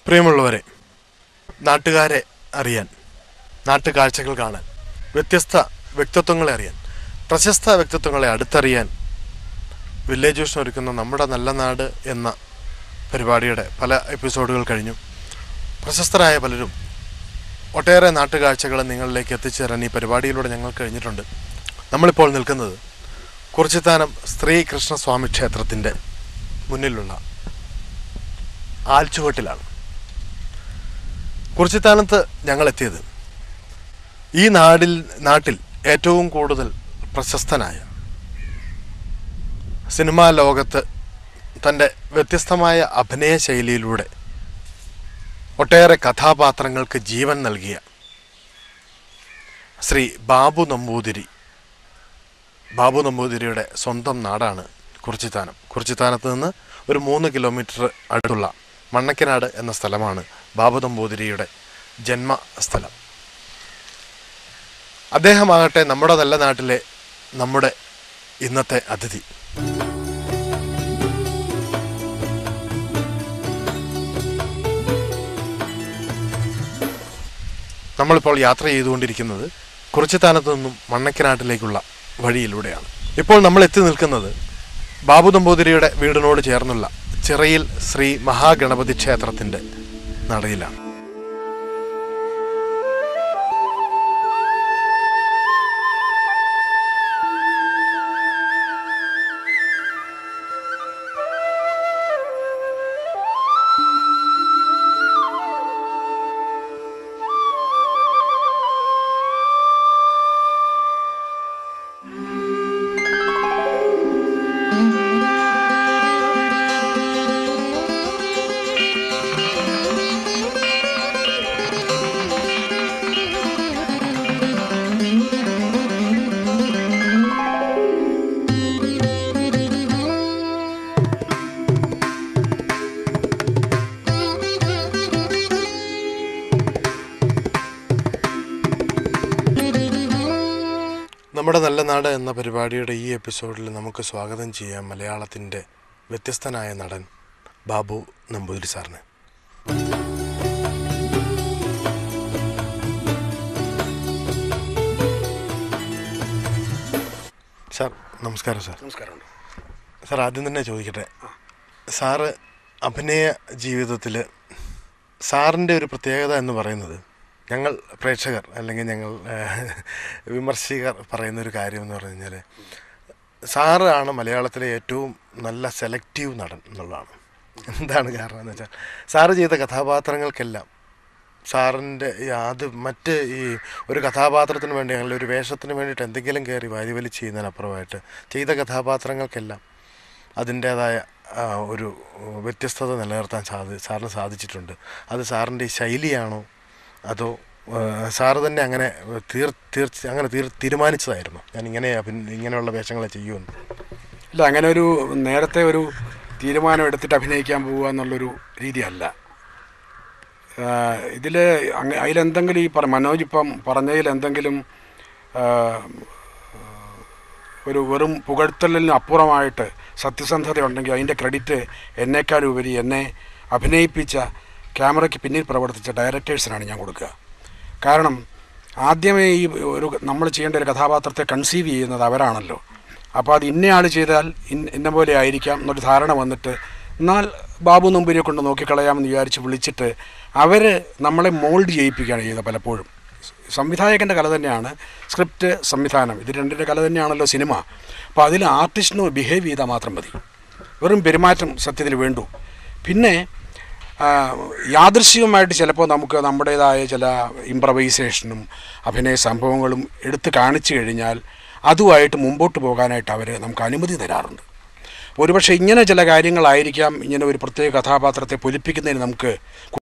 പ്രിയമുള്ളവരെ നാട്ടുകാരെ അറിയാൻ നാട്ടുകാഴ്ചകൾ കാണാൻ വ്യത്യസ്ത വ്യക്തിത്വങ്ങളെ അറിയാൻ പ്രശസ്ത വ്യക്തിത്വങ്ങളെ അടുത്തറിയാൻ വില്ലേജ് വിഷൻ ഒരുക്കുന്ന നമ്മുടെ നല്ല നാട് എന്ന പരിപാടിയുടെ പല എപ്പിസോഡുകൾ കഴിഞ്ഞു പ്രശസ്തരായ പലരും ഒട്ടേറെ നാട്ടുകാഴ്ചകൾ നിങ്ങളിലേക്ക് എത്തിച്ചു തരാൻ ഈ പരിപാടിയിലൂടെ ഞങ്ങൾ കഴിഞ്ഞിട്ടുണ്ട് നമ്മളിപ്പോൾ നിൽക്കുന്നത് കുറിച്ചിത്താനം സ്ത്രീ കൃഷ്ണസ്വാമി ക്ഷേത്രത്തിൻ്റെ മുന്നിലുള്ള ആൽച്ചുവട്ടിലാണ് കുറിച്ചിത്താനത്ത് ഞങ്ങൾ എത്തിയത് ഈ നാടിൽ നാട്ടിൽ ഏറ്റവും കൂടുതൽ പ്രശസ്തനായ സിനിമാ ലോകത്ത് തൻ്റെ വ്യത്യസ്തമായ അഭിനയ ശൈലിയിലൂടെ ഒട്ടേറെ കഥാപാത്രങ്ങൾക്ക് ജീവൻ നൽകിയ ശ്രീ ബാബു നമ്പൂതിരി ബാബു നമ്പൂതിരിയുടെ സ്വന്തം നാടാണ് കുറിച്ചിത്താനം കുറിച്ചിത്താനത്ത് നിന്ന് ഒരു മൂന്ന് കിലോമീറ്റർ അടുത്തുള്ള മണ്ണക്കനാട് എന്ന സ്ഥലമാണ് ബാബു നമ്പൂതിരിയുടെ ജന്മസ്ഥലം അദ്ദേഹമാകട്ടെ നമ്മുടെ നല്ല നാട്ടിലെ നമ്മുടെ ഇന്നത്തെ അതിഥി നമ്മളിപ്പോൾ യാത്ര ചെയ്തുകൊണ്ടിരിക്കുന്നത് കുറിച്ചിത്താനത്ത് നിന്നും മണ്ണക്കനാട്ടിലേക്കുള്ള വഴിയിലൂടെയാണ് ഇപ്പോൾ നമ്മൾ എത്തി നിൽക്കുന്നത് ബാബു നമ്പൂതിരിയുടെ വീടിനോട് ചേർന്നുള്ള ചിറയിൽ ശ്രീ മഹാഗണപതി ക്ഷേത്രത്തിൻ്റെ നടയിലാണ് നമ്മുടെ നല്ല നാട് എന്ന പരിപാടിയുടെ ഈ എപ്പിസോഡിൽ നമുക്ക് സ്വാഗതം ചെയ്യാം മലയാളത്തിൻ്റെ വ്യത്യസ്തനായ നടൻ ബാബു നമ്പൂതിരി സാറിന് സാർ നമസ്കാരം സാർ നമസ്കാരമുണ്ട് സാർ ആദ്യം തന്നെ ചോദിക്കട്ടെ സാറ് അഭിനയ ജീവിതത്തിൽ സാറിൻ്റെ ഒരു പ്രത്യേകത എന്ന് പറയുന്നത് ഞങ്ങൾ പ്രേക്ഷകർ അല്ലെങ്കിൽ ഞങ്ങൾ ഏഹ്, വിമർശകർ പറയുന്ന ഒരു കാര്യം എന്ന് പറഞ്ഞു കഴിഞ്ഞാൽ സാറാണ് മലയാളത്തിലെ ഏറ്റവും നല്ല സെലക്റ്റീവ് നടൻ എന്നുള്ളതാണ് എന്താണ് കാരണം എന്ന് വെച്ചാൽ സാറ് ചെയ്ത കഥാപാത്രങ്ങൾക്കെല്ലാം സാറിൻ്റെ ഈ അത് മറ്റ് ഈ ഒരു കഥാപാത്രത്തിന് വേണ്ടി അല്ലെങ്കിൽ ഒരു വേഷത്തിന് വേണ്ടിയിട്ട് എന്തെങ്കിലും കയറി വാരിവലി ചെയ്യുന്നതിനപ്പുറമായിട്ട് ചെയ്ത കഥാപാത്രങ്ങൾക്കെല്ലാം അതിൻ്റേതായ ആ, ഒരു വ്യത്യസ്തത നിലനിർത്താൻ സാധി സാറിന് സാധിച്ചിട്ടുണ്ട് അത് സാറിൻ്റെ ഈ ശൈലിയാണോ അതോ ആ, സാറ് തന്നെ അങ്ങനെ തീർ തീർച്ച അങ്ങനെ തീർ തീരുമാനിച്ചതായിരുന്നു ഞാൻ ഇങ്ങനെ അഭിന ഇങ്ങനെയുള്ള വേഷങ്ങളെ ചെയ്യുമെന്ന് ഇല്ല അങ്ങനെ ഒരു നേരത്തെ ഒരു തീരുമാനം എടുത്തിട്ട് അഭിനയിക്കാൻ പോവുക എന്നുള്ളൊരു രീതിയല്ല ഇതിൽ അതിലെന്തെങ്കിലും ഈ പറ മനോജ് ഇപ്പം പറഞ്ഞതിൽ എന്തെങ്കിലും ആ, ഒരു വെറും പുകഴ്ത്തലിന് അപ്പുറമായിട്ട് സത്യസന്ധത ഉണ്ടെങ്കിൽ അതിൻ്റെ ക്രെഡിറ്റ് എന്നേക്കാൾ ഉപരി എന്നെ അഭിനയിപ്പിച്ച ക്യാമറയ്ക്ക് പിന്നിൽ പ്രവർത്തിച്ച ഡയറക്ടേഴ്സിനാണ് ഞാൻ കൊടുക്കുക കാരണം ആദ്യമേ ഈ ഒരു നമ്മൾ ചെയ്യേണ്ട ഒരു കഥാപാത്രത്തെ കൺസീവ് ചെയ്യുന്നത് അവരാണല്ലോ അപ്പോൾ അത് ഇന്നയാൾ ചെയ്താൽ ഇന്ന ഇന്ന പോലെ ആയിരിക്കാം എന്നൊരു ധാരണ വന്നിട്ട് എന്നാൽ ബാബു നമ്പൂരിയെ കൊണ്ട് നോക്കിക്കളയാമെന്ന് വിചാരിച്ച് വിളിച്ചിട്ട് അവർ നമ്മളെ മോൾഡ് ചെയ്യിപ്പിക്കുകയാണ് ചെയ്തത് പലപ്പോഴും സംവിധായകൻ്റെ കല തന്നെയാണ് സ്ക്രിപ്റ്റ് സംവിധാനം ഇത് രണ്ടിൻ്റെ കല തന്നെയാണല്ലോ സിനിമ അപ്പോൾ അതിൽ ആർട്ടിസ്റ്റിന് ബിഹേവ് ചെയ്താൽ മാത്രം മതി വെറും പെരുമാറ്റം സത്യത്തിൽ വേണ്ടു പിന്നെ ആ, യാദൃശ്ചികമായിട്ട് ചിലപ്പോൾ നമുക്ക് നമ്മുടേതായ ചില ഇമ്പ്രവൈസേഷനും അഭിനയ സംഭവങ്ങളും എടുത്ത് കാണിച്ചു കഴിഞ്ഞാൽ അതുമായിട്ട് മുമ്പോട്ട് പോകാനായിട്ട് അവർ നമുക്ക് അനുമതി തരാറുണ്ട് ഒരുപക്ഷെ ഇങ്ങനെ ചില കാര്യങ്ങളായിരിക്കാം ഇങ്ങനെ ഒരു പ്രത്യേക കഥാപാത്രത്തെ പൊലിപ്പിക്കുന്നതിന് നമുക്ക്